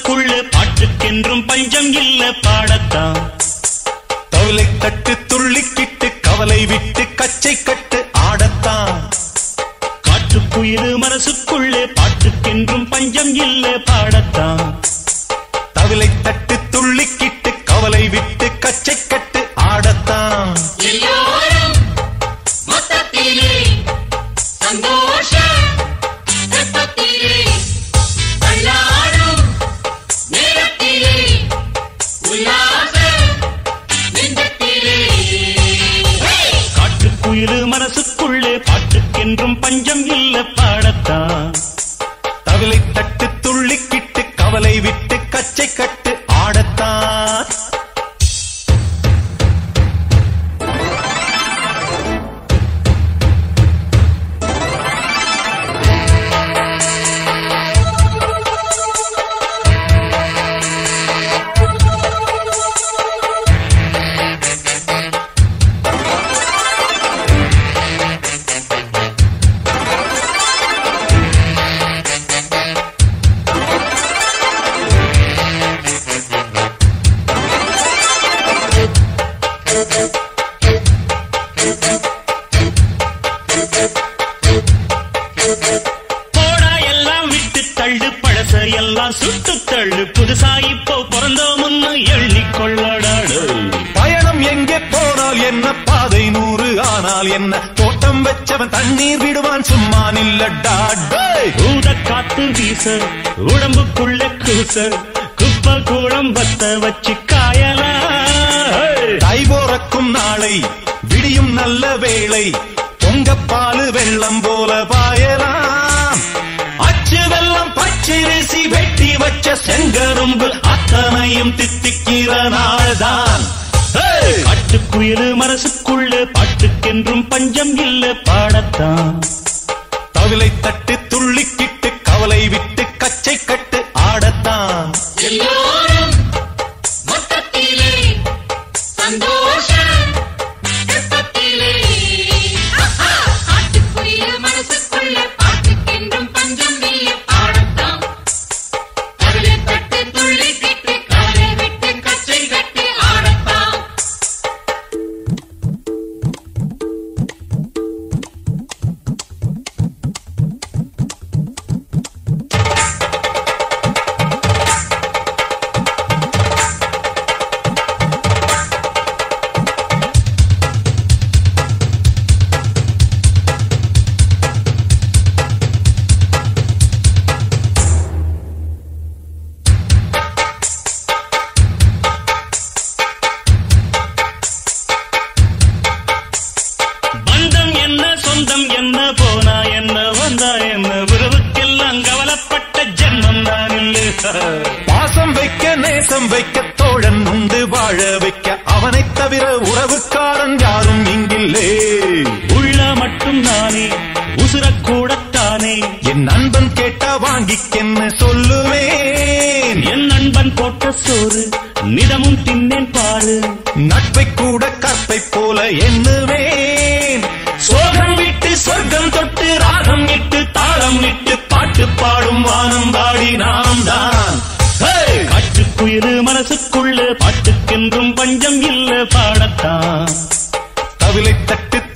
மனசுக்குள்ள பாட்டுக்கென்றும் பஞ்சம் இல்ல பாடத்தான் தவளை தட்டு துள்ளிக்கிட்டு கவலை விட்டு கச்சை கட்டு ஆடத்தான் காட்டுக்குயிரு மனசுக்குள்ளே பாட்டுக்கென்றும் பஞ்சம் இல்ல பாடத்தான் தவிலை தட்டு துள்ளிக்கிட்டு கவலை விட்டு கச்சை கட்டு ஆடத்தான் எல்லோரும் மொத்தத்திலே சந்தோஷ வெப்பத்திலே தள்ளாடும் நேரத்திலே உல்லாச நெஞ்சத்திலே காட்டுக்குயிரு மனசுக்குள்ளே பாட்டுக்கென்றும் பஞ்சம் இல்ல பாடத்தான் தவிலை தட்டு துள்ளிக்கிட்டு கவலை விட்டு கச்சை கட்டு ஆடத்தான் போடா எல்லாம் விட்டு தள்ளு பழச எல்லாம் சுட்டு தள்ளு புதுசா இப்போ பிறந்தோம்னு எண்ணிக்கொள்ளடாடு பயணம் எங்கே போனால் என்ன பாதை நூறு ஆனால் என்ன தோட்டம் வச்சவன் தண்ணீர் விடுவான் சும்மா நில்லடா டேய். ஊத காத்து வீச உடம்புக்குள்ள கூச குப்ப கூடம் பத்த வச்சு காயலா தை போறக்கும் நாளை விடியும் நல்ல வேளை பொங்கப்பாலு வெள்ளம் போல பாயலாம் அச்சு வெள்ளம் பச்சரிசி வெட்டி வச்ச செங்கரும்பு அத்தனையும் தித்திக்கிற நாள்தான் ஹேய்! காட்டுக்குயிரு மனசுக்குள்ள பாட்டுக்கென்றும் பஞ்சம் இல்ல பாடத்தான் தவிலை தட்டு துள்ளிக்கிட்டு கவலை விட்டு கச்சை கட்டு ஆடத்தான் எல்லோரும் மொத்தத்திலே சந்தோஷ வெப்பத்திலே காட்டுக்குரிய மனசுக்குள்ள பாட்டுக்கென்றும் பஞ்சம் இல்லை பாடத்தான் கவலை தட்டு துள்ளி கிட்டு காலை விட்டு கச்சை கட்டி ஆடத்தான் பந்தம் என்ன சொந்தம் என்ன போனா என்ன வந்தா என்ன உறவுக்கெல்லாம் கவலைப்பட்ட ஜென்மம் தான் இல்லை பாசம் வைக்க நேசம் வைக்க தோழன் உண்டு வாழ வைக்க அவனைத் தவிர உறவுக்காரன் யாரும் இங்கில்லே உள்ள மட்டும் நானே உசுரக்கூடத்தானே என் நண்பன் கேட்டா வாங்கிக்கென்னு சொல்லுவேன் என் நண்பன் போட்ட சோறு நிதமும் தின்னேன் பாரு நட்பை கூட கற்பை போல எண்ணுவேன் சோகம் விட்டு சொர்க்கம் தொட்டு ராகம் இட்டு தாளம் இட்டு பாட்டு பாடும் வானம் பாடி நாம் தான் ஹே! காட்டுக்குயிரு மனசுக்குள்ள பாட்டுக்கென்றும் பஞ்சம் இல்ல பாடத்தான் தவிலை தட்டு